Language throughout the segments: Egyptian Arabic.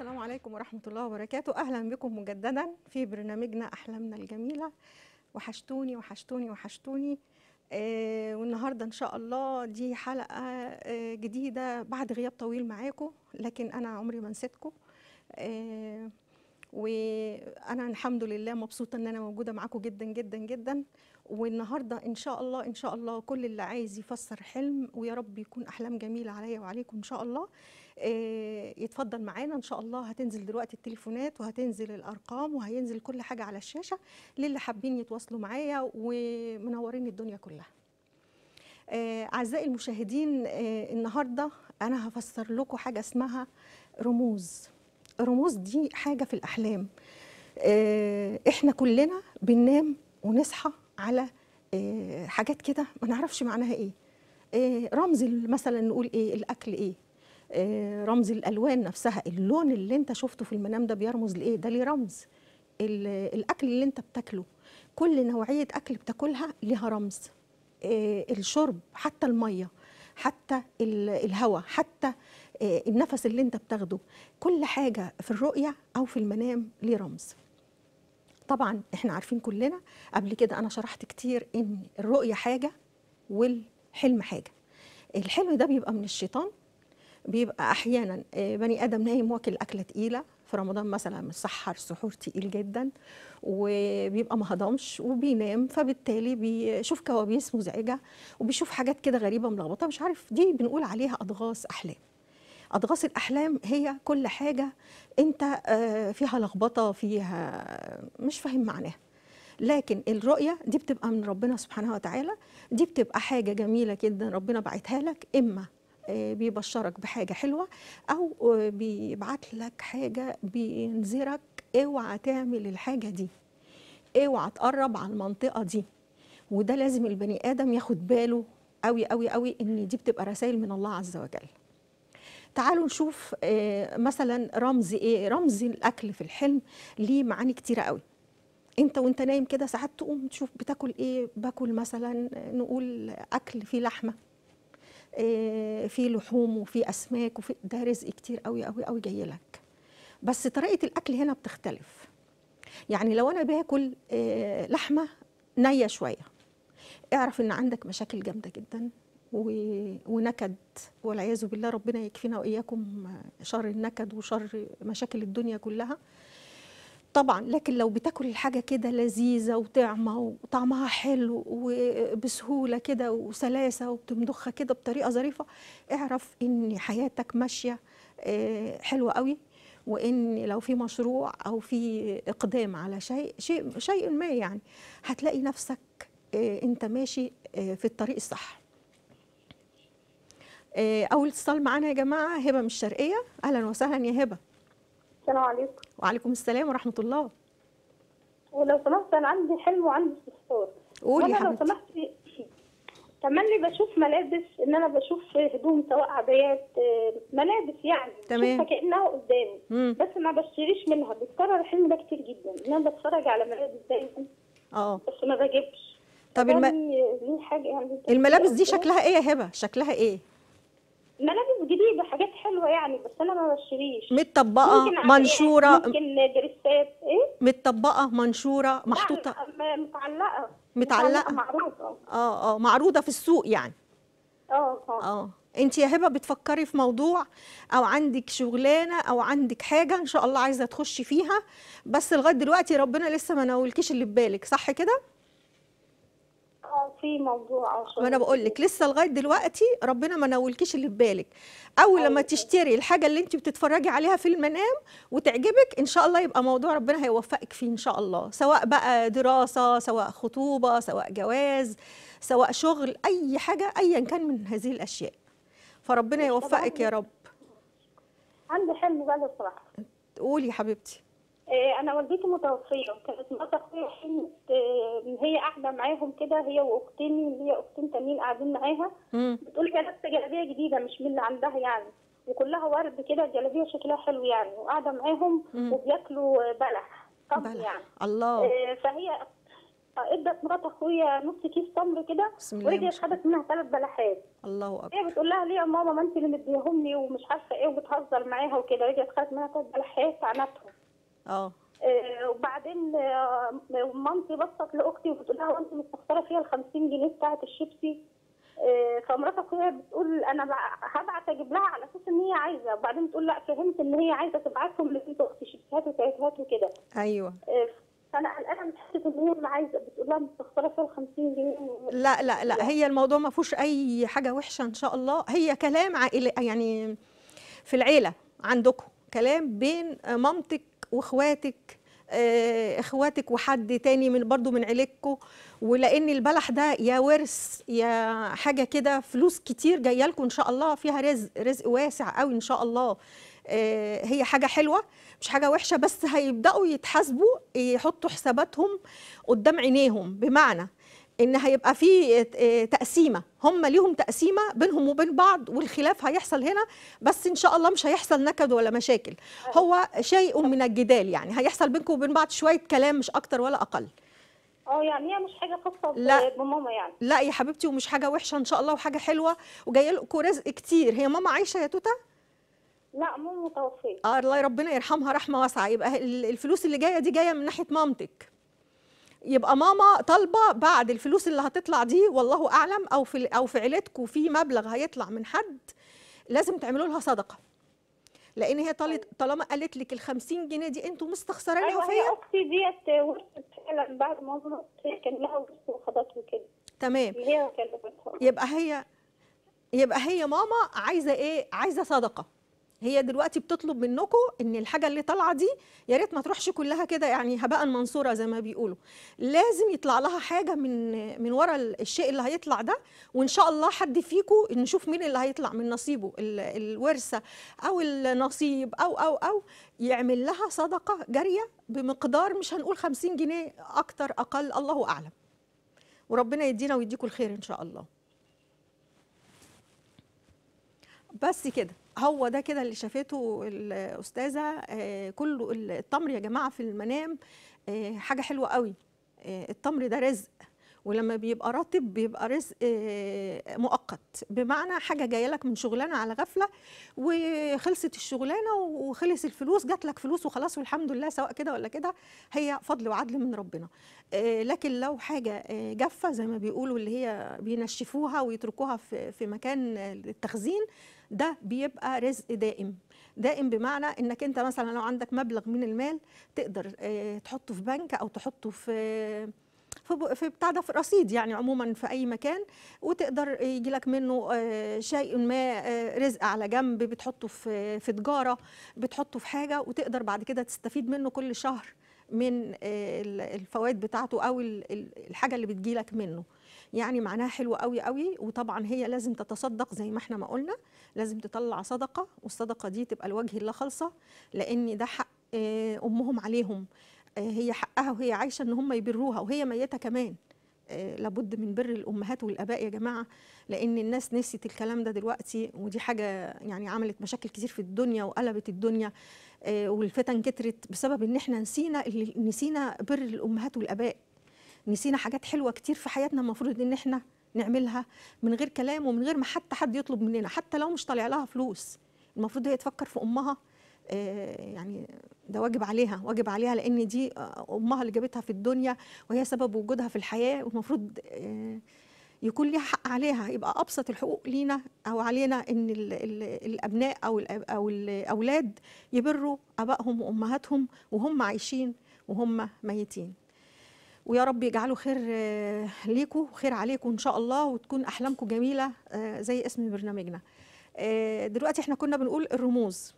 السلام عليكم ورحمة الله وبركاته أهلا بكم مجددا في برنامجنا أحلامنا الجميلة وحشتوني وحشتوني وحشتوني آه والنهاردة إن شاء الله دي حلقة آه جديدة بعد غياب طويل معاكم لكن أنا عمري ما نسيتكم آه وانا الحمد لله مبسوطه ان انا موجوده معاكم جدا جدا جدا والنهارده ان شاء الله ان شاء الله كل اللي عايز يفسر حلم ويا رب يكون احلام جميله عليا وعليكم ان شاء الله آه، يتفضل معانا ان شاء الله هتنزل دلوقتي التليفونات وهتنزل الارقام وهينزل كل حاجه على الشاشه للي حابين يتواصلوا معايا ومنورين الدنيا كلها آه، اعزائي المشاهدين آه، النهارده انا هفسر لكم حاجه اسمها رموز الرموز دي حاجه في الاحلام آه، احنا كلنا بننام ونصحى على آه، حاجات كده ما نعرفش معناها ايه آه، رمز ال- مثلا نقول ايه الاكل ايه آه، رمز الالوان نفسها اللون اللي انت شفته في المنام ده بيرمز لايه ده ليه رمز ال- الاكل اللي انت بتاكله كل نوعيه اكل بتاكلها ليها رمز آه، الشرب حتى الميه حتى ال- الهواء حتى آه، النفس اللي انت بتاخده كل حاجه في الرؤيه او في المنام ليه رمز طبعا احنا عارفين كلنا قبل كده انا شرحت كتير ان الرؤيه حاجه والحلم حاجه الحلم ده بيبقى من الشيطان بيبقى احيانا آه، بني ادم نايم واكل اكله تقيله في رمضان مثلا مسحر سحور تقيل جدا وبيبقى ما هضمش وبينام فبالتالي بيشوف كوابيس مزعجه وبيشوف حاجات كده غريبه ملخبطه مش عارف دي بنقول عليها اضغاث احلام اضغاث الاحلام هي كل حاجه انت آه، فيها لخبطه فيها مش فاهم معناها لكن الرؤيه دي بتبقى من ربنا سبحانه وتعالى دي بتبقى حاجه جميله جدا ربنا بعتها لك اما آه، بيبشرك بحاجه حلوه او آه، بيبعت لك حاجه بينذرك اوعى تعمل الحاجه دي اوعى تقرب على المنطقه دي وده لازم البني ادم ياخد باله قوي قوي قوي ان دي بتبقى رسائل من الله عز وجل تعالوا نشوف آه، مثلا رمز ايه رمز الاكل في الحلم ليه معاني كتيره قوي انت وانت نايم كده ساعات تقوم تشوف بتاكل ايه باكل مثلا نقول اكل فيه لحمه آه، فيه لحوم وفيه اسماك وفي ده رزق كتير قوي قوي قوي جاي لك بس طريقه الاكل هنا بتختلف يعني لو انا باكل آه، لحمه نيه شويه اعرف ان عندك مشاكل جامده جدا و- ونكد والعياذ بالله ربنا يكفينا واياكم شر النكد وشر مشاكل الدنيا كلها طبعا لكن لو بتاكل الحاجه كده لذيذه وطعمه وطعمها حلو وبسهوله كده وسلاسه وبتمضخها كده بطريقه ظريفه اعرف ان حياتك ماشيه آه، حلوه قوي وان لو في مشروع او في اقدام على شيء شيء شيء ما يعني هتلاقي نفسك آه، انت ماشي آه، في الطريق الصح آه، اول اتصال معانا يا جماعه هبه من الشرقيه اهلا وسهلا يا هبه السلام عليكم وعليكم السلام ورحمه الله ولو سمحت انا عندي حلم وعندي استفسار قولي يا وانا لو حبيبتي سمحت تملي بشوف ملابس ان انا بشوف هدوم سواء عبايات آه، ملابس يعني تمام. بشوفها كانها قدامي مم. بس ما بشتريش منها بيتكرر الحلم ده كتير جدا ان انا بتفرج على ملابس دايما اه بس ما بجيبش طب ده الم... ليه ليه حاجه يعني الملابس دي شكلها ايه يا هبه شكلها ايه ملابس جديده حاجات حلوه يعني بس انا ما بشتريش متطبقه ممكن عبايات، منشوره ممكن دريسات ايه متطبقه منشوره محطوطه لا، م- متعلقه متعلقة. معروفه اه اه معروضه في السوق يعني اه اه اه انت يا هبه بتفكري في موضوع او عندك شغلانه او عندك حاجه ان شاء الله عايزه تخشي فيها بس لغايه دلوقتي ربنا لسه ما ناولكيش اللي في بالك صح كده اه في موضوع اه ما انا بقول لك لسه لغايه دلوقتي ربنا ما ناولكيش اللي في بالك اول لما أيوة. تشتري الحاجه اللي انت بتتفرجي عليها في المنام وتعجبك ان شاء الله يبقى موضوع ربنا هيوفقك فيه ان شاء الله سواء بقى دراسه سواء خطوبه سواء جواز سواء شغل اي حاجه ايا كان من هذه الاشياء فربنا يوفقك يا رب عندي حلم بقى لو سمحت قولي يا حبيبتي آه، انا والدتي متوفيه كانت مرات اخويا حلمت آه، ان هي قاعده معاهم كده هي واختين اللي هي اختين تانيين قاعدين معاها مم. بتقول هي لابسه جلابيه جديده مش من اللي عندها يعني وكلها ورد كده الجلابيه شكلها حلو يعني وقاعده معاهم مم. وبياكلوا آه، بلح طب بلح يعني الله آه، فهي ادت مرات اخويا نص كيس تمر كده بسم الله ما ورجعت شاء الله خدت منها ثلاث بلحات الله اكبر هي بتقول لها ليه يا ماما ما انت اللي مديهم لي ومش عارفه ايه وبتهزر معاها وكده رجعت خدت منها ثلاث بلحات عنتهم اه آه، وبعدين آه، مامتي بصت لاختي وبتقول لها وانت مستخسره فيها ال 50 جنيه بتاعه الشيبسي آه، فمرات اخويا بتقول انا بع- هبعت اجيب لها على اساس ان هي عايزه وبعدين تقول لا فهمت ان هي عايزه تبعتهم لبنت اختي شيبسيهات وكيكات وكده ايوه آه، فانا قلقانه من حته ان هي اللي عايزه بتقول لها مستخسره فيها ال 50 جنيه لا لا لا هي الموضوع ما فيهوش اي حاجه وحشه ان شاء الله هي كلام عائلي يعني في العيله عندكم كلام بين مامتك واخواتك آه، اخواتك وحد تاني من برضو من عيلتكم ولان البلح ده يا ورث يا حاجه كده فلوس كتير جايه لكم ان شاء الله فيها رزق رزق واسع قوي ان شاء الله آه، هي حاجه حلوه مش حاجه وحشه بس هيبداوا يتحاسبوا يحطوا حساباتهم قدام عينيهم بمعنى ان هيبقى في آه، تقسيمه هم ليهم تقسيمه بينهم وبين بعض والخلاف هيحصل هنا بس ان شاء الله مش هيحصل نكد ولا مشاكل هو شيء من الجدال يعني هيحصل بينكم وبين بعض شويه كلام مش اكتر ولا اقل اه يعني هي مش حاجه خاصه ب- لا. بماما يعني لا يا حبيبتي ومش حاجه وحشه ان شاء الله وحاجه حلوه وجايه لكم رزق كتير هي ماما عايشه يا توته لا ماما متوفيه اه الله ربنا يرحمها رحمه واسعه يبقى ال- الفلوس اللي جايه دي جايه من ناحيه مامتك يبقى ماما طالبه بعد الفلوس اللي هتطلع دي والله اعلم او في او في عيلتكم في مبلغ هيطلع من حد لازم تعملوا لها صدقه لان هي طالت طالما قالت لك ال 50 جنيه دي انتوا مستخسرينها ايوه هي فيا اختي ديت ورثت فعلا بعد ما مامت هي كان لها ورث وخدته كده تمام اللي هي كلفتها يبقى هي يبقى هي ماما عايزه ايه عايزه صدقه هي دلوقتي بتطلب منكم ان الحاجه اللي طالعه دي يا ريت ما تروحش كلها كده يعني هباء منصوره زي ما بيقولوا لازم يطلع لها حاجه من من ورا ال- الشيء اللي هيطلع ده وان شاء الله حد فيكم نشوف مين اللي هيطلع من نصيبه ال- الورثه او النصيب او او او يعمل لها صدقه جاريه بمقدار مش هنقول 50 جنيه اكتر اقل الله اعلم وربنا يدينا ويديكم الخير ان شاء الله بس كده هو ده كده اللي شافته الاستاذه آه، كله التمر يا جماعه في المنام آه، حاجه حلوه قوي آه، التمر ده رزق ولما بيبقى راتب بيبقى رزق آه، مؤقت بمعنى حاجه جايه لك من شغلانه على غفله وخلصت الشغلانه وخلص الفلوس جات لك فلوس وخلاص والحمد لله سواء كده ولا كده هي فضل وعدل من ربنا آه، لكن لو حاجه آه، جافه زي ما بيقولوا اللي هي بينشفوها ويتركوها في في مكان آه، للتخزين ده بيبقى رزق دائم دائم بمعنى انك انت مثلا لو عندك مبلغ من المال تقدر آه، تحطه في بنك او تحطه في في ب- في بتاع ده في رصيد يعني عموما في اي مكان وتقدر يجي لك منه آه، شيء ما آه، رزق على جنب بتحطه في في تجاره بتحطه في حاجه وتقدر بعد كده تستفيد منه كل شهر من آه، ال- الفوائد بتاعته او ال- ال- الحاجه اللي بتجيلك منه يعني معناها حلو قوي قوي وطبعا هي لازم تتصدق زي ما احنا ما قلنا لازم تطلع صدقه والصدقه دي تبقى لوجه الله خالصه لان ده حق آه، امهم عليهم آه، هي حقها وهي عايشه ان هم يبروها وهي ميته كمان آه، لابد من بر الامهات والاباء يا جماعه لان الناس نسيت الكلام ده دلوقتي ودي حاجه يعني عملت مشاكل كتير في الدنيا وقلبت الدنيا آه، والفتن كترت بسبب ان احنا نسينا اللي- نسينا بر الامهات والاباء نسينا حاجات حلوه كتير في حياتنا المفروض ان احنا نعملها من غير كلام ومن غير ما حتى حد يطلب مننا حتى لو مش طالع لها فلوس المفروض هي تفكر في امها آه، يعني ده واجب عليها واجب عليها لان دي آه، امها اللي جابتها في الدنيا وهي سبب وجودها في الحياه والمفروض آه، يكون ليها حق عليها يبقى ابسط الحقوق لينا او علينا ان ال ال الابناء او الأب او الاولاد يبروا ابائهم وامهاتهم وهم عايشين وهم ميتين ويا رب يجعله خير آه، ليكم وخير عليكم ان شاء الله وتكون احلامكم جميله آه، زي اسم برنامجنا آه، دلوقتي احنا كنا بنقول الرموز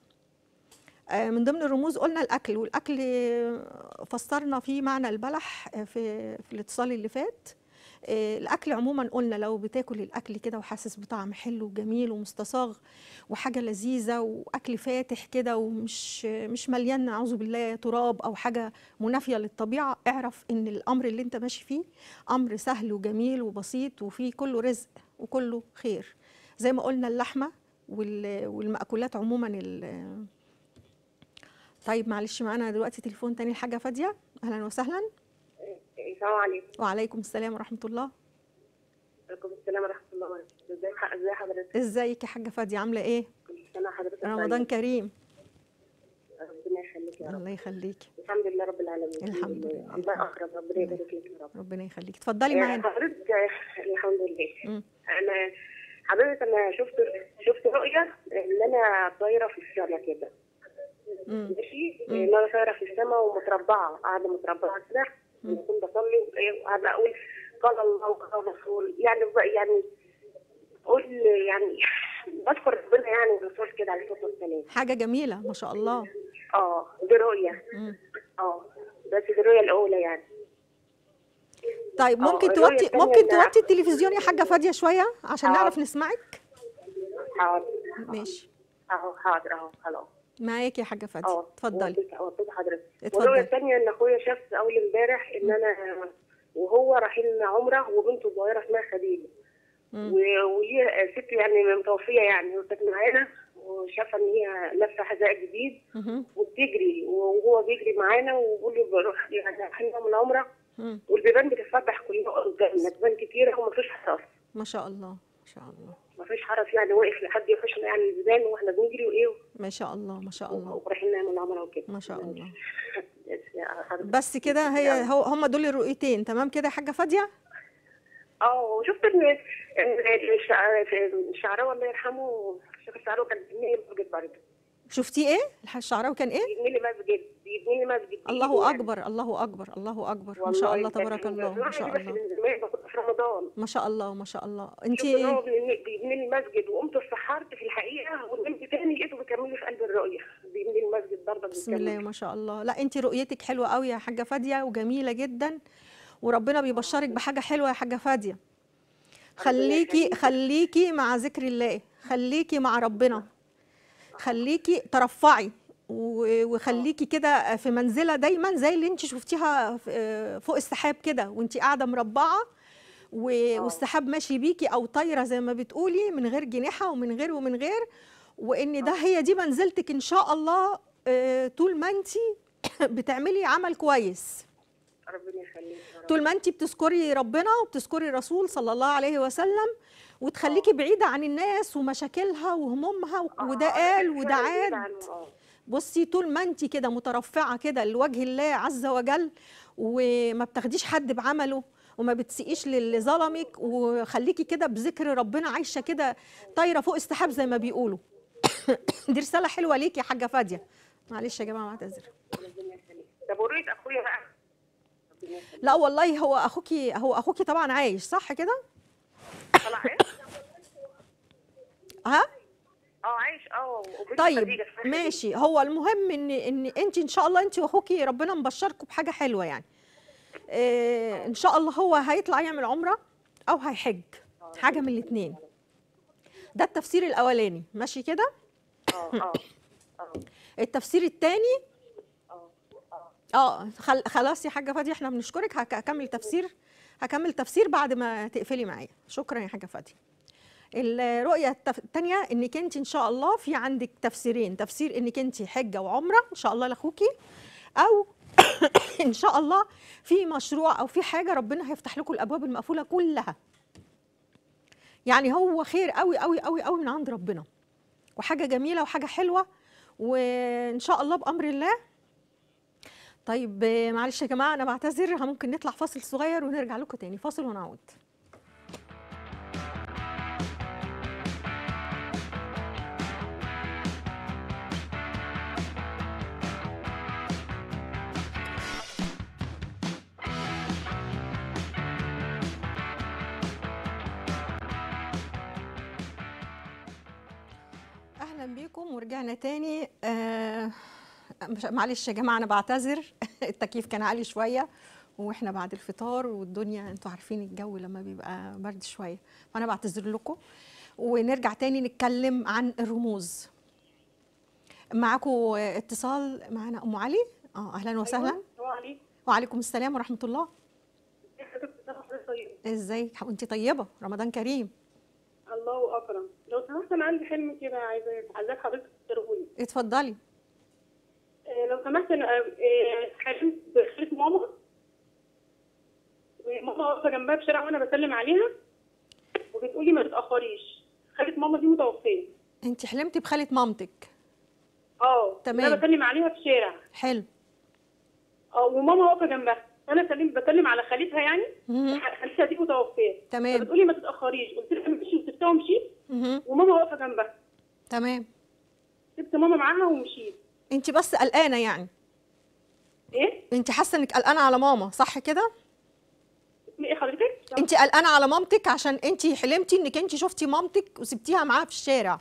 آه، من ضمن الرموز قلنا الاكل والاكل آه، فسرنا فيه معنى البلح آه، في في الاتصال اللي فات آه، الاكل عموما قلنا لو بتاكل الاكل كده وحاسس بطعم حلو وجميل ومستساغ وحاجه لذيذه واكل فاتح كده ومش مش مليان اعوذ بالله تراب او حاجه منافيه للطبيعه اعرف ان الامر اللي انت ماشي فيه امر سهل وجميل وبسيط وفيه كله رزق وكله خير زي ما قلنا اللحمه وال- والمأكولات عموما ال- طيب معلش معانا دلوقتي تليفون تاني الحاجه فاديه اهلا وسهلا السلام عليكم وعليكم السلام ورحمه الله وعليكم السلام ورحمه الله وبركاته ازي ح- ازي حضرتك ازيك يا حاجه فاديه عامله ايه كل سنه حضرتك رمضان كريم طيب. ربنا يخليك يا رب الله يخليكي الحمد لله رب العالمين الحمد لله. الله اكرم ربنا يبارك لك يا رب ربنا يخليكي اتفضلي آه، معانا حضرتك آه، الحمد لله مم. انا حضرتك انا شفت شفت رؤيه ان انا طايره في السماء كده مم. ماشي ان انا طايره في السماء ومتربعه قاعده متربعه كده كنت بصلي وقاعده اقول قال الله وقال الرسول يعني بقى- يعني اقول يعني بذكر ربنا يعني والرسول كده عليه الصلاه والسلام حاجه جميله ما شاء الله اه دي رؤيه مم. اه بس دي الرؤيه الاولى يعني طيب آه، ممكن الرؤية توطي التانية ممكن إن- توطي التلفزيون يا حاجه فاديه شويه عشان آه. نعرف نسمعك حاضر ماشي اهو حاضر اهو خلاص معاكي يا حاجه فاديه اه اتفضلي وضيت وضيت حضرتك اتفضلي. والرؤيه الثانيه ان اخويا شاف اول امبارح ان انا وهو رايحين عمره وبنته صغيره اسمها خديجه مم. و- وهي ست يعني متوفيه يعني وكانت معانا وشافه ان هي لابسه حذاء جديد مهم. وبتجري وهو بيجري معانا وبيقول لي بروح يعني رايحين من العمره مم. والبيبان بتتفتح كلها قدامنا بيبان كتيره ومفيش حرس ما شاء الله ما شاء الله مفيش حرس يعني واقف لحد يخشنا يعني البيبان واحنا بنجري وايه ما شاء الله ما شاء الله ورايحين نعمل العمره وكده ما شاء الله يا حضرتك. بس كده هي هو هم دول الرؤيتين تمام كده يا حاجه فاديه اه وشفت ان إن الشع- الشعراوي الله يرحمه الشيخ الشعراوي كان بيبني لي مسجد برضه شفتي ايه الح- الشعراوي كان ايه بيبني لي مسجد بيبني لي مسجد الله يعني. اكبر الله اكبر الله اكبر ما والله شاء الله كان تبارك من الله ما شاء زمان، بس الله من زمان كنت في رمضان ما شاء الله ما شاء الله انت شفت ان هو بيبني بيبني لي مسجد وقمت اتسحرت في الحقيقه ونمت تاني لقيته بيكمل لي في قلب الرؤيه بيبني لي المسجد برضه بسم الله بيكمل. ما شاء الله لا انت رؤيتك حلوه قوي يا حاجه فاديه وجميله جدا وربنا بيبشرك بحاجه حلوه يا حاجه فاديه خليكي يخليك. خليكي مع ذكر الله خليكي مع ربنا خليكي ترفعي و- وخليكي كده في منزله دايما زي اللي انت شفتيها ف- فوق السحاب كده وانت قاعده مربعه و- والسحاب ماشي بيكي او طايره زي ما بتقولي من غير جناحه ومن غير ومن غير وان ده هي دي منزلتك ان شاء الله آه، طول ما انت بتعملي عمل كويس ربنا يخليك يا رب. طول ما انت بتذكري ربنا وبتذكري الرسول صلى الله عليه وسلم وتخليكي بعيده عن الناس ومشاكلها وهمومها و- آه، وده آه، قال فعلاً وده بعيد عاد عنه، آه. بصي طول ما انت كده مترفعه كده لوجه الله عز وجل وما بتاخديش حد بعمله وما بتسيئيش للي ظلمك وخليكي كده بذكر ربنا عايشه كده طايره فوق السحاب زي ما بيقولوا دي رساله حلوه ليكي يا حاجه فاديه معلش يا جماعه بعتذر ربنا يخليك طب ورؤيه اخويا بقى ربنا يخليك. لا والله هو اخوكي هو اخوكي طبعا عايش صح كده طلع ايه؟ ها اه عايش اه وبنت طيب خديجة اسمها خديجة. ماشي هو المهم ان ان انت ان شاء الله انت واخوكي ربنا مبشركم بحاجه حلوه يعني إيه ان شاء الله هو هيطلع يعمل عمره او هيحج حاجه من الاثنين ده التفسير الاولاني ماشي كده اه اه اه التفسير الثاني اه اه اه خل... خلاص يا حاجه فاديه احنا بنشكرك هك- هكمل تفسير هكمل تفسير بعد ما تقفلي معايا شكرا يا حاجه فاديه الرؤيه التف- التانية انك انت ان شاء الله في عندك تفسيرين تفسير انك انت حجه وعمره ان شاء الله لاخوكي او ان شاء الله في مشروع او في حاجه ربنا هيفتح لكم الابواب المقفوله كلها يعني هو خير قوي قوي قوي قوي من عند ربنا وحاجه جميله وحاجه حلوه وان شاء الله بامر الله طيب آه، معلش يا جماعه انا بعتذر ممكن نطلع فاصل صغير ونرجع لكم تاني فاصل ونعود اهلا بيكم ورجعنا تاني آه مش- معلش يا جماعه انا بعتذر التكييف كان عالي شويه واحنا بعد الفطار والدنيا انتوا عارفين الجو لما بيبقى برد شويه فانا بعتذر لكم ونرجع تاني نتكلم عن الرموز معاكم اتصال معانا ام علي اه اهلا وسهلا السلام عليكم وعليكم السلام ورحمه الله حضرتك طيب ازيك وانت طيبه رمضان كريم الله اكرم لو سمحت انا عندي حلم كده عايزه عايزاك حضرتك تقراه لي اتفضلي آه، لو سمحت انا آه، حلمت بخلف ماما وماما واقفه جنبها في الشارع وانا بسلم عليها وبتقولي ما تتاخريش خالة ماما دي متوفيه انت حلمتي بخاله مامتك اه تمام. انا بسلم عليها في الشارع حلو اه وماما واقفه جنبها انا سلم بسلم على خالتها يعني مهم. خالتها دي متوفيه تمام. فبتقولي ما تتاخريش قلت لها ماشي وسبتها ومشيت مهم. وماما واقفه جنبها تمام سبت ماما معاها ومشيت انت بس قلقانه يعني ايه؟ انت حاسه انك قلقانه على ماما صح كده اسمي ايه حضرتك؟ انت قلقانه على مامتك عشان انت حلمتي انك انت شفتي مامتك وسبتيها معاها في الشارع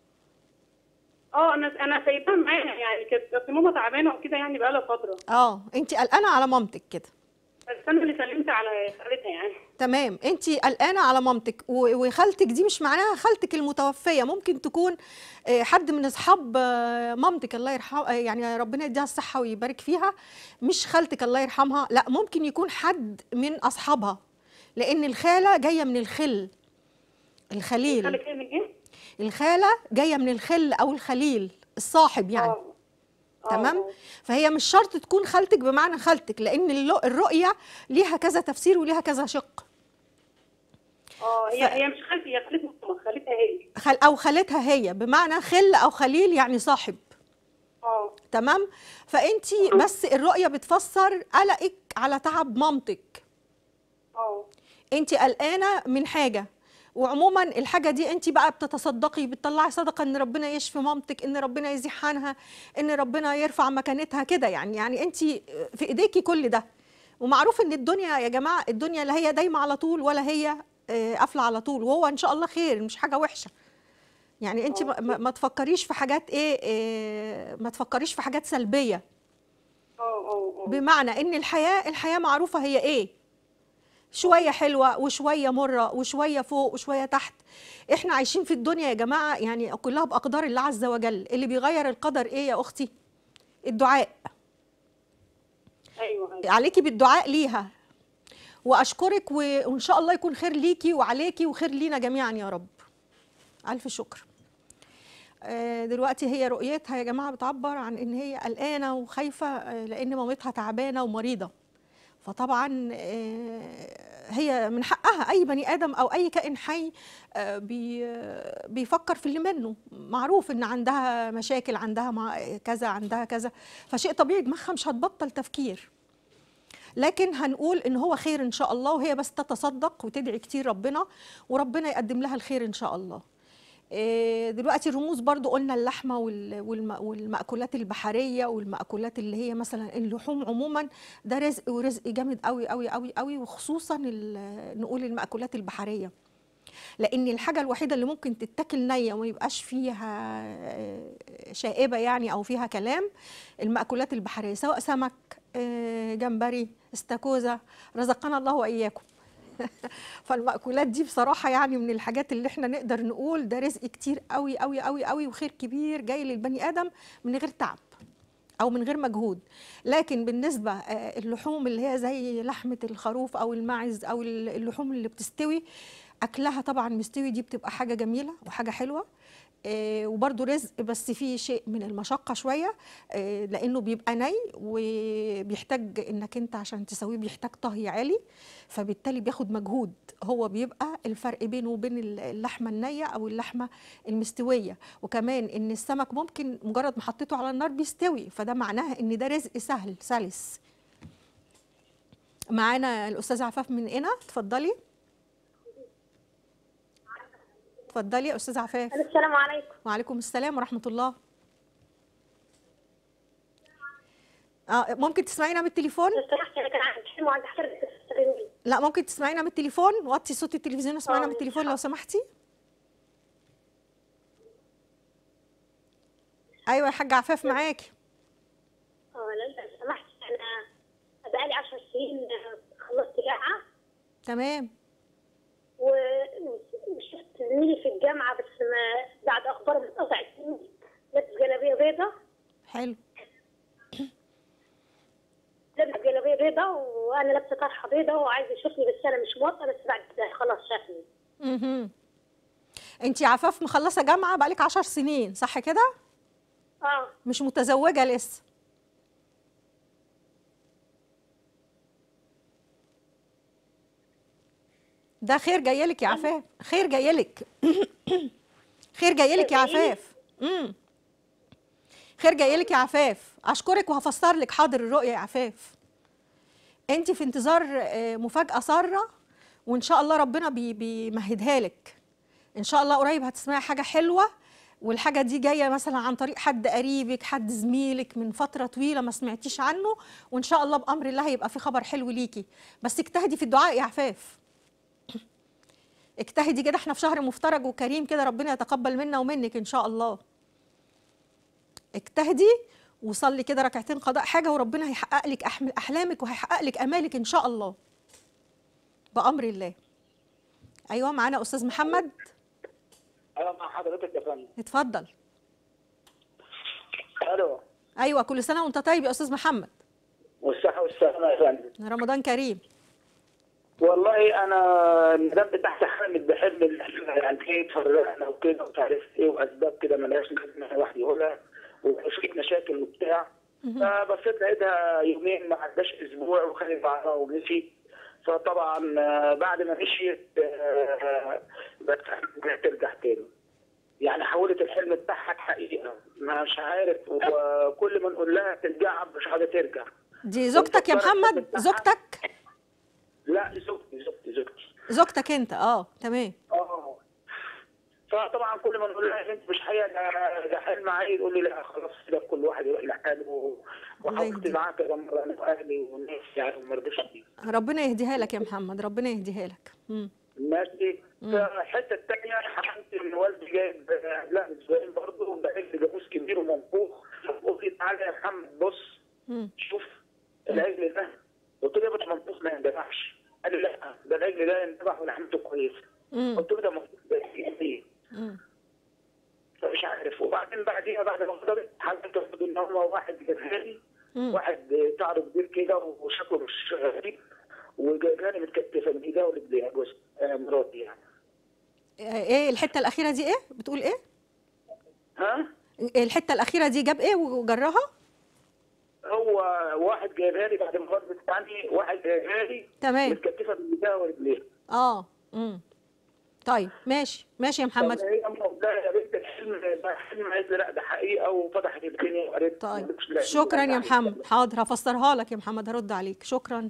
اه انا انا سايباها معايا يعني كانت أصل ماما تعبانه وكده يعني بقالها فتره اه انت قلقانه على مامتك كده بس انا اللي سلمت على خالتها يعني تمام انت قلقانه على مامتك و- وخالتك دي مش معناها خالتك المتوفيه ممكن تكون آه، حد من اصحاب آه، مامتك الله يرحمها يعني ربنا يديها الصحه ويبارك فيها مش خالتك الله يرحمها لا ممكن يكون حد من اصحابها لان الخاله جايه من الخل الخليل خالك ايه من ايه؟ الخاله جايه من الخل او الخليل الصاحب يعني اه آه، تمام آه. فهي مش شرط تكون خالتك بمعنى خالتك لان اللو- الرؤيه ليها كذا تفسير وليها كذا شق اه هي ف- هي مش خالتي هي خالت ماما خالتها هي خل او خالتها هي بمعنى خل او خليل يعني صاحب اه تمام فانت بس الرؤيه بتفسر قلقك على تعب مامتك اه انت قلقانه من حاجه وعموما الحاجه دي انت بقى بتتصدقي بتطلعي صدقه ان ربنا يشفي مامتك ان ربنا يزيح عنها ان ربنا يرفع مكانتها كده يعني يعني انت في ايديكي كل ده ومعروف ان الدنيا يا جماعه الدنيا لا هي دايمه على طول ولا هي آه، قافله على طول وهو ان شاء الله خير مش حاجه وحشه يعني انت ما, ما- ما تفكريش في حاجات ايه, إيه ما تفكريش في حاجات سلبيه اه اه اه بمعنى ان الحياه الحياه معروفه هي ايه شويه حلوه وشويه مره وشويه فوق وشويه تحت احنا عايشين في الدنيا يا جماعه يعني كلها باقدار الله عز وجل اللي بيغير القدر ايه يا اختي الدعاء ايوه ايوه عليكي بالدعاء ليها واشكرك و- وان شاء الله يكون خير ليكي وعليكي وخير لينا جميعا يا رب الف شكر آه، دلوقتي هي رؤيتها يا جماعه بتعبر عن ان هي قلقانه وخايفه آه، لان مامتها تعبانه ومريضه فطبعا آه، هي من حقها اي بني ادم او اي كائن حي آه، بي آه، بيفكر في اللي منه معروف ان عندها مشاكل عندها مع- كذا عندها كذا فشيء طبيعي دماغها مش هتبطل تفكير لكن هنقول ان هو خير ان شاء الله وهي بس تتصدق وتدعي كتير ربنا وربنا يقدم لها الخير ان شاء الله إيه، دلوقتي الرموز برضو قلنا اللحمه وال- والم- والمأكولات البحريه والمأكولات اللي هي مثلا اللحوم عموما ده رزق ورزق جامد قوي قوي قوي قوي وخصوصا ال- نقول المأكولات البحريه لان الحاجه الوحيده اللي ممكن تتاكل نيه وما يبقاش فيها آه، شائبه يعني او فيها كلام المأكولات البحريه سواء سمك آه، جمبري استاكوزا رزقنا الله واياكم فالمأكولات دي بصراحة يعني من الحاجات اللي احنا نقدر نقول ده رزق كتير قوي قوي قوي قوي وخير كبير جاي للبني آدم من غير تعب أو من غير مجهود لكن بالنسبة آه، اللحوم اللي هي زي لحمة الخروف أو الماعز أو اللحوم اللي بتستوي أكلها طبعا مستوي دي بتبقى حاجة جميلة وحاجة حلوة آه، وبرده رزق بس فيه شيء من المشقة شوية آه، لأنه بيبقى ني وبيحتاج إنك أنت عشان تسويه بيحتاج طهي عالي فبالتالي بياخد مجهود هو بيبقى الفرق بينه وبين اللحمة النية أو اللحمة المستوية وكمان إن السمك ممكن مجرد ما حطيته على النار بيستوي فده معناها إن ده رزق سهل سلس معانا الأستاذة عفاف من هنا اتفضلي اتفضلي يا أستاذة عفاف السلام عليكم وعليكم السلام ورحمة الله آه ممكن تسمعينا من التليفون؟ لو سمحت انا كان عندي حلم وعندي حاجه تستخدمني لا ممكن تسمعينا من التليفون وطي صوت التلفزيون واسمعينا آه، من التليفون لو سمحتي ايوه يا حاجه عفاف معاكي اه لا لو سمحت انا بقالي 10 سنين خلصت جامعه تمام و- وشفت زميلي في الجامعه بس ما بعد اخبار بتقطع السنين لابس جلابيه بيضاء حلو لابس جلابيه بيضاء وانا لابسه طرحه بيضاء وعايز يشوفني بس انا مش موافقه بس بعد كده خلاص شافني اها انت عفاف مخلصه جامعه بقالك عشر سنين صح كده اه مش متزوجه لسه ده خير جايلك يا عفاف خير جايلك خير جايلك يا عفاف امم خير جايلك يا عفاف اشكرك وهفسر لك حاضر الرؤيه يا عفاف انت في انتظار آه، مفاجاه ساره وان شاء الله ربنا بي بيمهدها لك ان شاء الله قريب هتسمعي حاجه حلوه والحاجه دي جايه مثلا عن طريق حد قريبك حد زميلك من فتره طويله ما سمعتيش عنه وان شاء الله بامر الله هيبقى في خبر حلو ليكي بس اجتهدي في الدعاء يا عفاف اجتهدي كده احنا في شهر مفترج وكريم كده ربنا يتقبل منا ومنك ان شاء الله اجتهدي وصلي كده ركعتين قضاء حاجه وربنا هيحقق لك أحم- احلامك وهيحقق لك امالك ان شاء الله بامر الله ايوه معانا استاذ محمد انا مع حضرتك يا فندم اتفضل الو ايوه كل سنه وانت طيب يا استاذ محمد والصحه والسلامه يا فندم رمضان كريم والله انا المدام بتاعتي حامل بحلم اللي احنا يعني ايه اتفرقنا وكده ومش عارف ايه واسباب كده ملهاش لازمه الواحد يقولها وشويه مشاكل وبتاع فبصيت لقيتها يومين ما عداش اسبوع وخدت بعضها ومشي فطبعا آه، بعد ما مشيت آه، بقت ترجع تاني يعني حولت الحلم بتاعها لحقيقه مش عارف وكل ما نقول لها ترجع مش عايزه ترجع دي زوجتك يا محمد زوجتك لا زوجتي زوجتي زوجتي زوجتك انت اه تمام اه فطبعا كل ما نقول لها انت مش حقيقه ده ده حلم عايز يقول لي لا خلاص كده كل واحد يروح لحاله وحاولت يهديك. معاه كذا مره انا واهلي والناس يعني وما رضيتش أجي. ربنا يهديها لك يا محمد ربنا يهديها لك مم. ماشي فالحته الثانيه حكمت ان والدي جايب لا من اسبوعين برضه بعجل جاموس كبير ومنفوخ قلت لي تعالى يا محمد بص مم. شوف العجل ده قلت له يا باشا منفوخ ما يندفعش قال لي لا ده العجل ده يندفع ولحمته كويسه مم. قلت له ده منفوخ ده ايه مم. فمش عارف وبعدين بعديها بعد ما خطبت حاولت المفروض ان هو واحد جابها لي مم. واحد شعره كبير كده وشكله مش غريب وجايبها لي متكتفه من ايديها ورجليها جوز آه، مراتي يعني ايه الحته الاخيره دي ايه بتقول ايه ها الحته الاخيره دي جاب ايه وجرها هو واحد جايبها لي بعد ما خطبت عني واحد جايبها لي تمام متكتفه من ايديها ورجليها اه امم طيب ماشي ماشي يا محمد فهي موضوع يا بنت الحلم ده حلم قالت لي لا ده حقيقه وفتحت الدنيا وقالت طيب مش لا- شكرا لا- يا محمد حاضر هفسرها لك يا محمد هرد عليك شكرا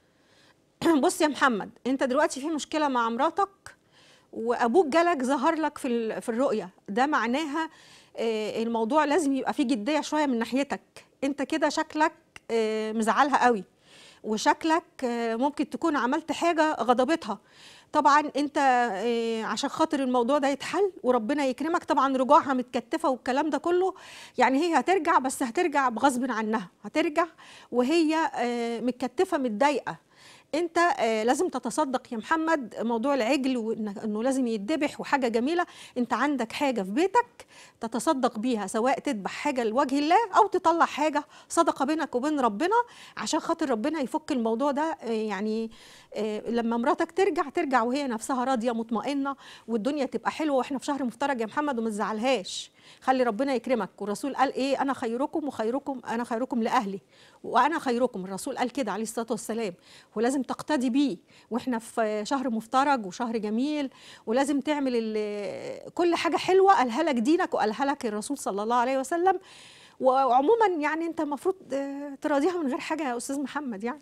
بص يا محمد انت دلوقتي في مشكله مع مراتك وابوك جالك ظهر لك في ال- في الرؤيه ده معناها آه، الموضوع لازم يبقى فيه جديه شويه من ناحيتك انت كده شكلك آه، مزعلها قوي وشكلك آه، ممكن تكون عملت حاجه غضبتها طبعا انت آه، عشان خاطر الموضوع ده يتحل وربنا يكرمك طبعا رجوعها متكتفه والكلام ده كله يعني هي هترجع بس هترجع بغصب عنها هترجع وهي آه، متكتفه متضايقه انت آه، لازم تتصدق يا محمد موضوع العجل وإنه إنه لازم يتذبح وحاجه جميله انت عندك حاجه في بيتك تتصدق بيها سواء تذبح حاجه لوجه الله او تطلع حاجه صدقه بينك وبين ربنا عشان خاطر ربنا يفك الموضوع ده آه، يعني آه، لما مراتك ترجع ترجع وهي نفسها راضيه مطمئنه والدنيا تبقى حلوه واحنا في شهر مفترج يا محمد وما تزعلهاش خلي ربنا يكرمك والرسول قال ايه انا خيركم وخيركم انا خيركم لاهلي وانا خيركم الرسول قال كده عليه الصلاه والسلام ولازم تقتدي بيه واحنا في شهر مفترج وشهر جميل ولازم تعمل ال- كل حاجه حلوه قالها لك دينك وقالها لك الرسول صلى الله عليه وسلم وعموما يعني انت المفروض آه، تراضيها من غير حاجه يا استاذ محمد يعني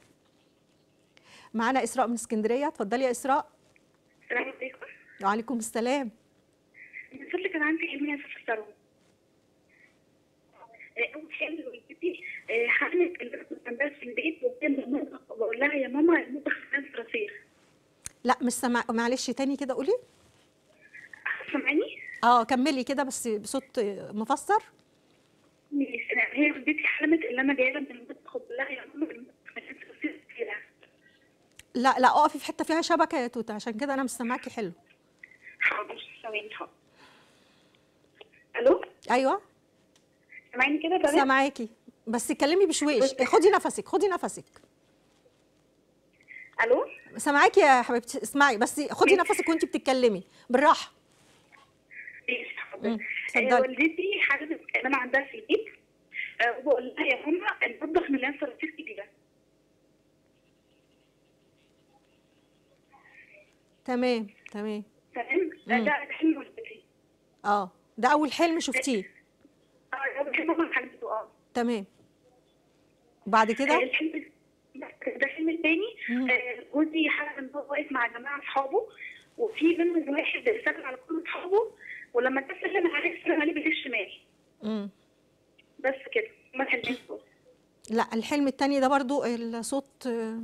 معانا اسراء من اسكندريه اتفضلي يا اسراء السلام عليكم وعليكم السلام من فضلك كان عندي ابني في الثروة أول حاجة والدتي حملت البس في البيت وكان المطبخ بقول لها يا ماما المطبخ فيه صراصير لا مش سامع معلش تاني كده قولي سامعاني؟ اه كملي كده بس بصوت مفسر ماشي. أنا- هي والدتي حلمت ان انا جايه من المطبخ بقول لها يا ماما المطبخ فيه صراصير كتيرة لا لا اقفي في حته فيها شبكه يا توته عشان كده انا مش سامعاكي حلو حاضر ثواني حاضر الو ايوه سامعيني كده تمام؟ سامعاكي بس اتكلمي بشويش خدي نفسك خدي نفسك الو سامعاكي يا حبيبتي اسمعي بس خدي نفسك وانت بتتكلمي بالراحه ماشي حاضر مم. آه، اتفضلي. والدتي حلمت ان انا عندها في البيت آه، وبقول لها يا ماما المطبخ مليان صراصير كتيرة تمام تمام تمام ده مم. ده حلم والدتي اه ده اول حلم شفتيه اه ده حلم من حلمته اه تمام بعد كده الحلم ده الحلم الثاني مم. آه، جوزي حلم ان هو واقف مع جماعه اصحابه وفي منهم واحد سلم على كل اصحابه ولما ده سلم عليه سلم عليه بايده الشمال مم. بس كده ما الحلمين دول لا الحلم التاني ده برضو الصوت آه،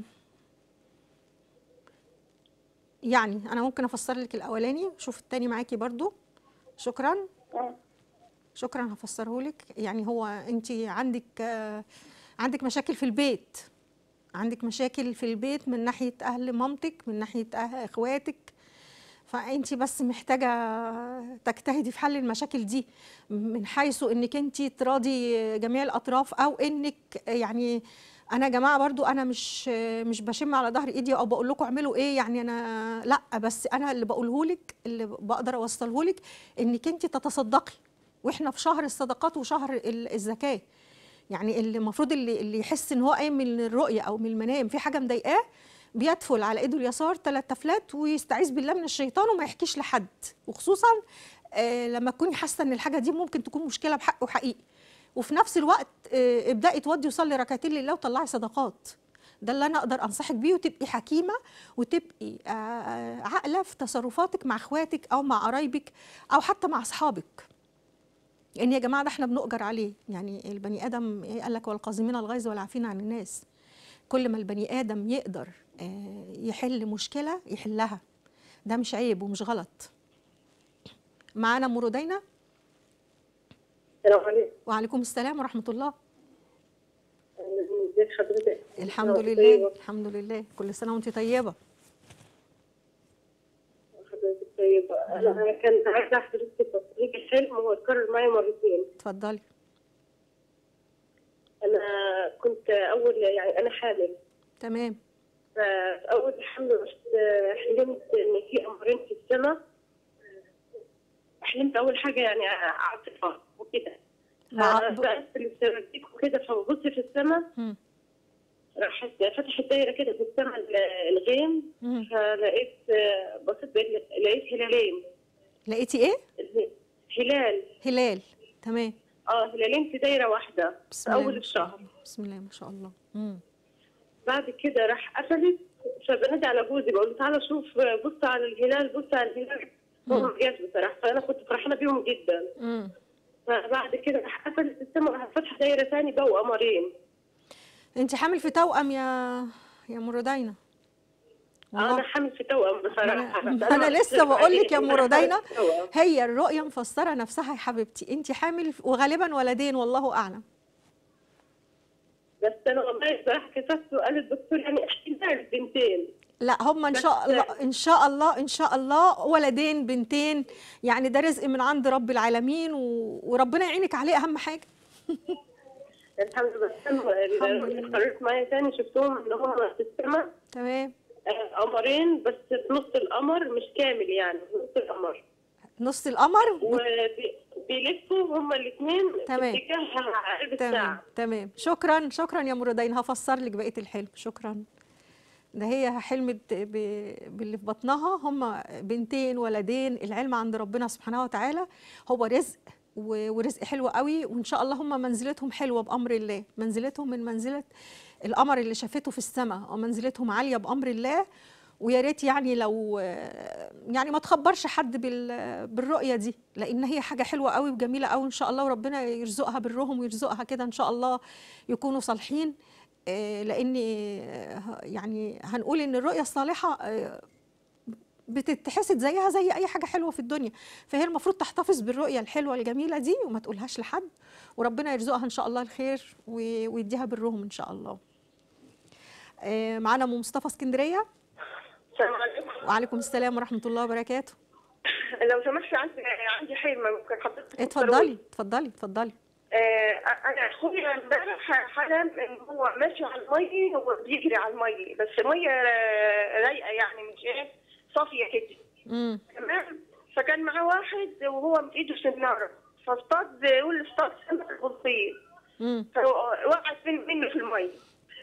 يعني انا ممكن افسر لك الاولاني شوف التاني معاكي برضو شكرا اه شكرا هفسره لك يعني هو انت عندك آه، عندك مشاكل في البيت عندك مشاكل في البيت من ناحيه اهل مامتك من ناحيه أهل اخواتك فانت بس محتاجه تجتهدي في حل المشاكل دي من حيث انك انت تراضي جميع الاطراف او انك يعني انا يا جماعه برضو انا مش مش بشم على ظهر ايدي او بقول لكم اعملوا ايه يعني انا لا بس انا اللي بقوله لك اللي بقدر اوصله لك انك انت تتصدقي واحنا في شهر الصدقات وشهر ال- الزكاه يعني اللي المفروض اللي اللي يحس ان هو قايم من الرؤيه او من المنام في حاجه مضايقاه بيدفل على ايده اليسار ثلاث تفلات ويستعيذ بالله من الشيطان وما يحكيش لحد وخصوصا آه لما تكوني حاسه ان الحاجه دي ممكن تكون مشكله بحق وحقيقي وفي نفس الوقت آه ابداي تودي وصلي ركعتين لله وطلعي صدقات ده اللي انا اقدر انصحك بيه وتبقي حكيمه وتبقي آه، آه، عاقله في تصرفاتك مع اخواتك او مع قرايبك او حتى مع اصحابك لان يا جماعه ده احنا بنؤجر عليه يعني البني ادم إيه قال لك والقازمين الغيظ والعافين عن الناس كل ما البني ادم يقدر آه، يحل مشكله يحلها ده مش عيب ومش غلط معانا ام رودينا السلام عليكم وعليكم السلام ورحمه الله ازيك حضرتك الحمد طيبة. لله الحمد لله كل سنه وانت طيبه حضرتك طيبة أنا كان عايزة حضرتك تصريح الحلم هو اتكرر معايا مرتين اتفضلي أنا كنت أول يعني أنا حامل تمام ففي أول الحمل رحت حلمت إن في أمرين في السماء حلمت أول حاجة يعني عاطفة وكده مع- فسألت السيرابيك وكده فببص في السماء مم. راحت فتحت دايرة كده في السماء ال- الغيم مم. فلقيت بصيت بقيت- لقيت هلالين لقيتي ايه هلال هلال تمام اه هلالين في دايرة واحدة بسم في الله أول ما شاء الشهر الله بسم الله ما شاء الله مم. بعد كده راح قفلت فبنادي على جوزي بقول له تعالى شوف بص على الهلال بص على الهلال هو ما جاش بصراحة فأنا كنت فرحانة بيهم جدا مم. فبعد كده راح قفلت السما وراح فتح دايرة تاني بقوا قمرين انت حامل في توأم يا يا ام رودينا أنا حامل في توأم بصراحة انا, بس أنا ما لسه كنتش بقول لك يا ام بعدين. رودينا توأم. هي الرؤيه مفسره نفسها يا حبيبتي انت حامل وغالبا ولدين والله اعلم بس أنا والله بصراحة كتبت وقال الدكتور يعني احتمال بنتين لا هم ان بس- شاء الله ان شاء الله ان شاء الله ولدين بنتين يعني ده رزق من عند رب العالمين و... وربنا يعينك عليه اهم حاجه الحمد لله بس أنا اللي قررت معايا تاني شفتهم إن هم في السما تمام آه، قمرين بس في نص القمر مش كامل يعني في نص القمر نص القمر وبيلفوا هما الاثنين تمام. في اتجاه عقرب تمام الساعة تمام شكرا شكرا يا مرودين هفسر لك بقيه الحلم شكرا ده هي حلمت ب- باللي في بطنها هم بنتين ولدين العلم عند ربنا سبحانه وتعالى هو رزق و- ورزق حلو قوي وان شاء الله هم منزلتهم حلوه بامر الله منزلتهم من منزله القمر اللي شافته في السماء ومنزلتهم عاليه بامر الله ويا ريت يعني لو يعني ما تخبرش حد بال- بالرؤيه دي لان هي حاجه حلوه قوي وجميله قوي ان شاء الله وربنا يرزقها برهم ويرزقها كده ان شاء الله يكونوا صالحين آه، لان آه، يعني هنقول ان الرؤيه الصالحه آه، بتتحسد زيها زي اي حاجه حلوه في الدنيا فهي المفروض تحتفظ بالرؤيه الحلوه الجميله دي وما تقولهاش لحد وربنا يرزقها ان شاء الله الخير و- ويديها بالرهم ان شاء الله آه، معانا ام مصطفى اسكندريه السلام عليكم وعليكم السلام ورحمه الله وبركاته لو سمحت عندي عندي حلم ممكن حضرتك اتفضلي اتفضلي اتفضلي آه، انا اخويا امبارح حلم ان هو ماشي على المي هو بيجري على المي بس ميه آه، رايقه يعني مش ايه صافيه كده امم تمام فكان معاه واحد وهو في ايده سناره فاصطاد يقول اصطاد سمك بلطيق امم فوقعت من- منه في المي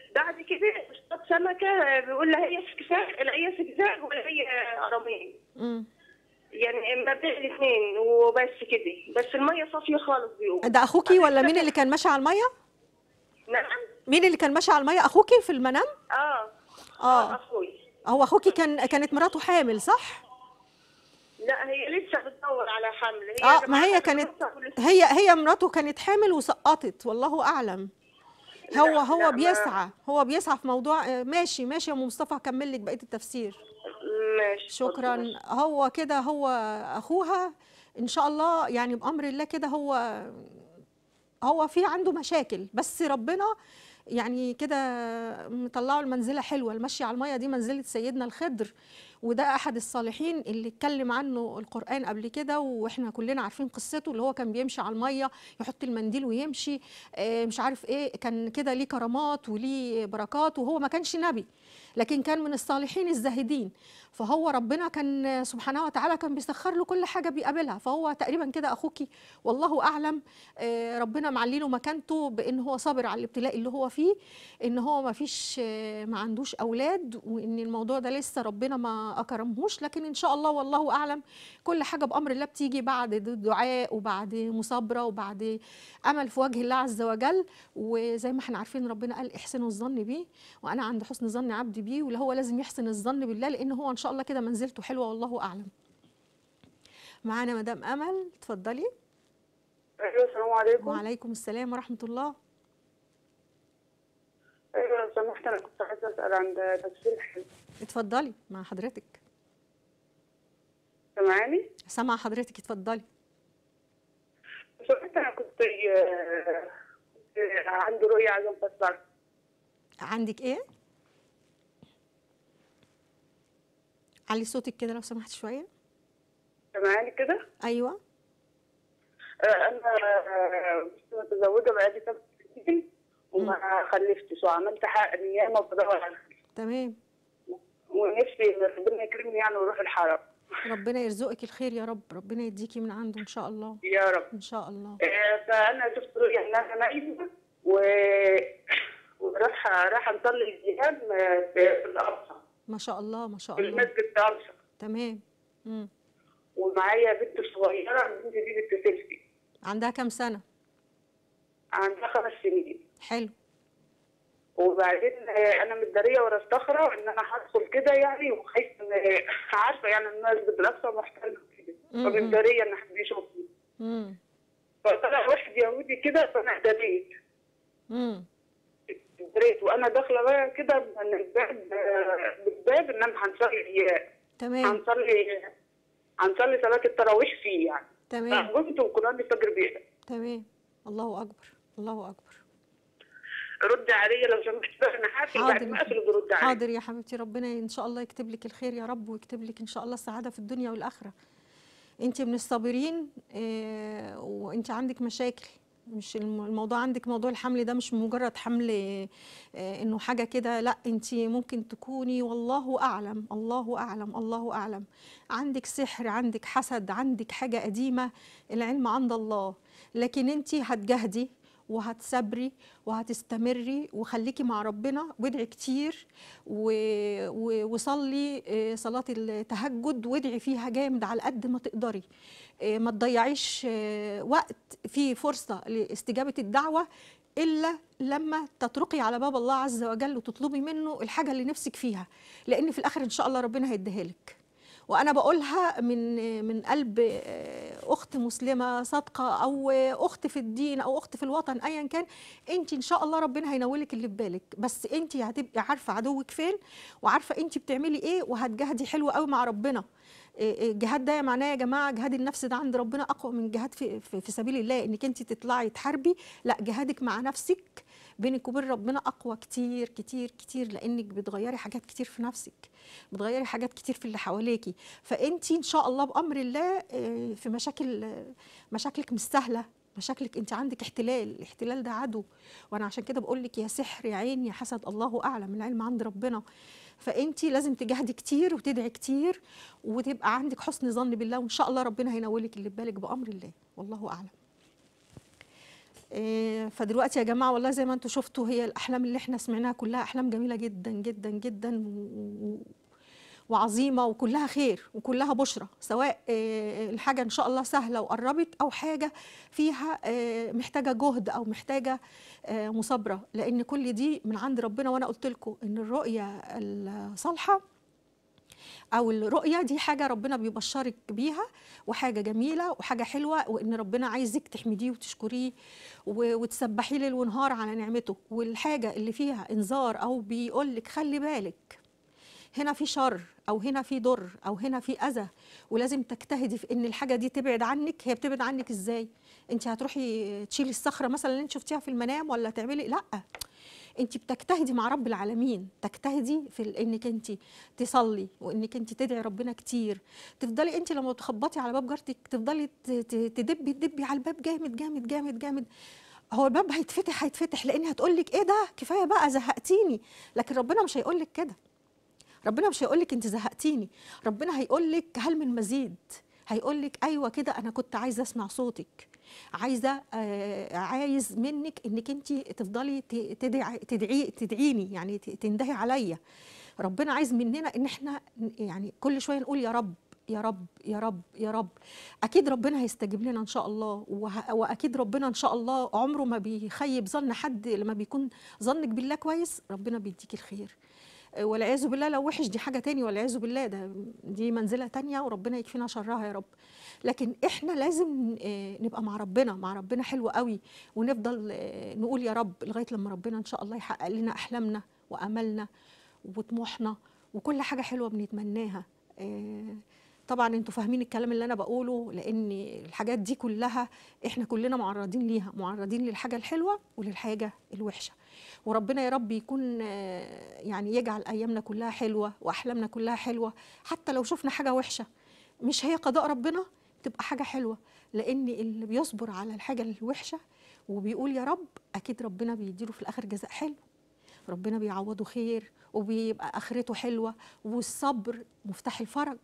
بعد كده اصطاد سمكه بيقول لها هي سكساك لا هي سكساك ولا هي قرامين مم. يعني ما بين الاثنين وبس كده بس الميه صافيه خالص بيقول ده اخوكي ولا مين اللي كان ماشي على الميه نعم مين اللي كان ماشي على الميه اخوكي في المنام اه اه اخوي هو اخوكي كان كانت مراته حامل صح لا هي لسه بتدور على حمل هي اه ما جماعة هي كانت بتدور كل سنة. هي هي مراته كانت حامل وسقطت والله اعلم هو لا، هو لا، ما- بيسعى هو بيسعى في موضوع آه، ماشي ماشي يا ام مصطفى هكمل لك بقيه التفسير ماشي شكرا اتفضل. هو كده هو اخوها ان شاء الله يعني بامر الله كده هو هو في عنده مشاكل بس ربنا يعني كده مطلعه المنزله حلوه المشي على الميه دي منزله سيدنا الخضر وده احد الصالحين اللي اتكلم عنه القران قبل كده واحنا كلنا عارفين قصته اللي هو كان بيمشي على الميه يحط المنديل ويمشي آه، مش عارف ايه كان كده ليه كرامات وليه بركات وهو ما كانش نبي لكن كان من الصالحين الزاهدين فهو ربنا كان سبحانه وتعالى كان بيسخر له كل حاجه بيقابلها فهو تقريبا كده اخوكي والله اعلم آه، ربنا معلي له مكانته بان هو صابر على الابتلاء اللي هو فيه ان هو ما فيش آه، ما عندوش اولاد وان الموضوع ده لسه ربنا ما اكرمهوش لكن ان شاء الله والله اعلم كل حاجه بامر الله بتيجي بعد دعاء وبعد مصابره وبعد امل في وجه الله عز وجل وزي ما احنا عارفين ربنا قال احسنوا الظن بيه وانا عند حسن ظن عبدي بيه واللي هو لازم يحسن الظن بالله لان هو ان شاء الله كده منزلته حلوه والله اعلم معانا مدام امل اتفضلي ايوه السلام عليكم وعليكم السلام ورحمه الله ايوه لو سمحت انا كنت عايزه اسال عن تفسير الحلم اتفضلي مع حضرتك سامعاني؟ سامعه حضرتك اتفضلي لو سمحت انا كنت آه، كنت عندي رؤيه عايزه افسرها عندك ايه علي صوتك كده لو سمحت شويه سامعاني كده؟ ايوه آه، انا آه، كنت متزوجه بقالي ثلاث سنين وما خلفتش وعملت حق نيامه وبدور على تمام ونفسي إن ربنا يكرمني يعني واروح الحرم ربنا يرزقك الخير يا رب ربنا يديكي من عنده ان شاء الله يا رب ان شاء الله آه، فانا شفت رؤيا ان انا نايمه و وراح راح نصلي الجهاد في الاقصى ما شاء الله ما شاء في الله المسجد الاقصى تمام مم. ومعايا بنت صغيره البنت دي بتتصل لي عندها كام سنه عندها خمس سنين حلو وبعدين آه، انا متداريه ورا الصخره ان انا هدخل كده يعني وخايفه ان عارفه يعني الناس الاقصى محتل كده م- م. فمتداريه ان حد يشوفني مم. فطلع واحد يهودي كده فانا داريت مم. دريت وانا داخله بقى كده من الباب آه، بالباب ان انا هنصلي تمام هنصلي هنصلي صلاه التراويح فيه يعني تمام فقمت وقران الفجر بيها تمام الله اكبر الله اكبر رد عليا لو سمحت بقى انا حافل بعد حاضر ما يا اقفل برد عليا حاضر يا حبيبتي ربنا ان شاء الله يكتب لك الخير يا رب ويكتب لك ان شاء الله السعاده في الدنيا والاخره انت من الصابرين آه، وانت عندك مشاكل مش الم- الموضوع عندك موضوع الحمل ده مش مجرد حمل آه، انه حاجه كده لا انت ممكن تكوني والله اعلم الله اعلم الله اعلم عندك سحر عندك حسد عندك حاجه قديمه العلم عند الله لكن انت هتجهدي وهتصبري وهتستمري وخليكي مع ربنا وادعي كتير و- و- وصلي آه، صلاة التهجد وادعي فيها جامد على قد ما تقدري آه، ما تضيعيش آه، وقت فيه فرصة لاستجابة الدعوة إلا لما تطرقي على باب الله عز وجل وتطلبي منه الحاجة اللي نفسك فيها لأن في الآخر إن شاء الله ربنا هيديها لك وانا بقولها من من قلب آه، اخت مسلمه صادقه او اخت في الدين او اخت في الوطن ايا كان انت ان شاء الله ربنا هينولك اللي في بالك بس انت هتبقي عارفه عدوك فين وعارفه انت بتعملي ايه وهتجهدي حلو قوي مع ربنا إيه إيه الجهاد ده معناه يا جماعه جهاد النفس ده عند ربنا اقوى من جهاد في, في, في سبيل الله انك انت تطلعي تحاربي لا جهادك مع نفسك بينك وبين ربنا اقوى كتير كتير كتير لانك بتغيري حاجات كتير في نفسك بتغيري حاجات كتير في اللي حواليكي فانت ان شاء الله بامر الله آه، في مشاكل آه، مشاكلك مش سهله مشاكلك انت عندك احتلال الاحتلال ده عدو وانا عشان كده بقول لك يا سحر يا عين يا حسد الله اعلم العلم عند ربنا فانت لازم تجاهدي كتير وتدعي كتير وتبقى عندك حسن ظن بالله وان شاء الله ربنا هينولك اللي في بالك بامر الله والله اعلم إيه، فدلوقتي يا جماعه والله زي ما انتم شفتوا هي الاحلام اللي احنا سمعناها كلها احلام جميله جدا جدا جدا و- و- وعظيمه وكلها خير وكلها بشرى سواء آه، الحاجه ان شاء الله سهله وقربت او حاجه فيها آه، محتاجه جهد او محتاجه آه، مثابره لان كل دي من عند ربنا وانا قلت لكم ان الرؤيه الصالحه او الرؤيه دي حاجه ربنا بيبشرك بيها وحاجه جميله وحاجه حلوه وان ربنا عايزك تحمديه وتشكريه و- وتسبحيه ليل ونهار على نعمته والحاجه اللي فيها انذار او بيقول لك خلي بالك هنا في شر او هنا في ضر او هنا في اذى ولازم تجتهدي في ان الحاجه دي تبعد عنك هي بتبعد عنك ازاي انت هتروحي تشيلي الصخره مثلا اللي انت شفتيها في المنام ولا تعملي لا انت بتجتهدي مع رب العالمين تجتهدي في ال- انك انت تصلي وانك انت تدعي ربنا كتير تفضلي انت لما تخبطي على باب جارتك تفضلي ت- ت- تدبي تدبي على الباب جامد جامد جامد جامد هو الباب هيتفتح هيتفتح لان هتقول لك ايه ده كفايه بقى زهقتيني لكن ربنا مش هيقول لك كده ربنا مش هيقول لك انت زهقتيني ربنا هيقول لك هل من مزيد هيقول لك ايوه كده انا كنت عايزه اسمع صوتك عايزه آه عايز منك انك انت تفضلي ت- تدعي تدعي تدعيني يعني ت- تندهي عليا ربنا عايز مننا ان احنا ن- يعني كل شويه نقول يا رب يا رب يا رب يا رب اكيد ربنا هيستجيب لنا ان شاء الله وه- واكيد ربنا ان شاء الله عمره ما بيخيب ظن حد لما بيكون ظنك بالله كويس ربنا بيديك الخير والعياذ بالله لو وحش دي حاجه تاني والعياذ بالله ده دي منزله تانية وربنا يكفينا شرها يا رب لكن احنا لازم آه، نبقى مع ربنا مع ربنا حلو قوي ونفضل آه، نقول يا رب لغايه لما ربنا ان شاء الله يحقق لنا احلامنا واملنا وطموحنا وكل حاجه حلوه بنتمناها آه، طبعا انتوا فاهمين الكلام اللي انا بقوله لان الحاجات دي كلها احنا كلنا معرضين ليها معرضين للحاجه الحلوه وللحاجه الوحشه وربنا يا رب يكون آه، يعني يجعل ايامنا كلها حلوه واحلامنا كلها حلوه حتى لو شفنا حاجه وحشه مش هي قضاء ربنا تبقى حاجه حلوه لان اللي بيصبر على الحاجه الوحشه وبيقول يا رب اكيد ربنا بيديله في الاخر جزاء حلو ربنا بيعوضه خير وبيبقى اخرته حلوه والصبر مفتاح الفرج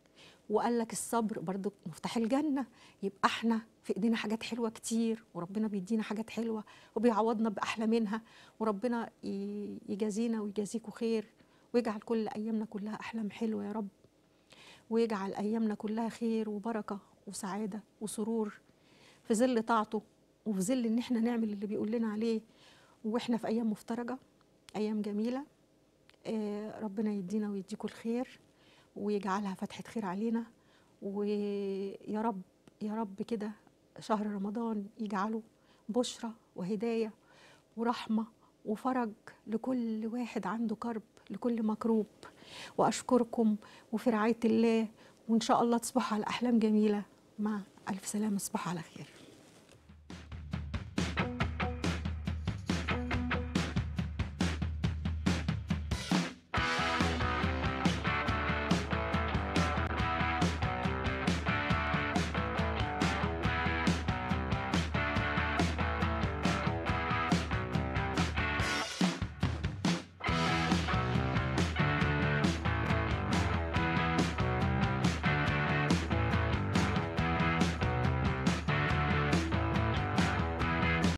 وقال لك الصبر برضو مفتاح الجنه يبقى احنا في ايدينا حاجات حلوه كتير وربنا بيدينا حاجات حلوه وبيعوضنا باحلى منها وربنا ي- يجازينا ويجازيكوا خير ويجعل كل ايامنا كلها احلام حلوه يا رب ويجعل ايامنا كلها خير وبركه وسعاده وسرور في ظل طاعته وفي ظل ان احنا نعمل اللي بيقول لنا عليه واحنا في ايام مفترجه ايام جميله آه، ربنا يدينا ويديكوا الخير ويجعلها فتحة خير علينا ويا رب يا رب كده شهر رمضان يجعله بشرى وهداية ورحمة وفرج لكل واحد عنده كرب لكل مكروب وأشكركم وفي رعاية الله وإن شاء الله تصبحوا على أحلام جميلة مع ألف سلامة تصبحوا على خير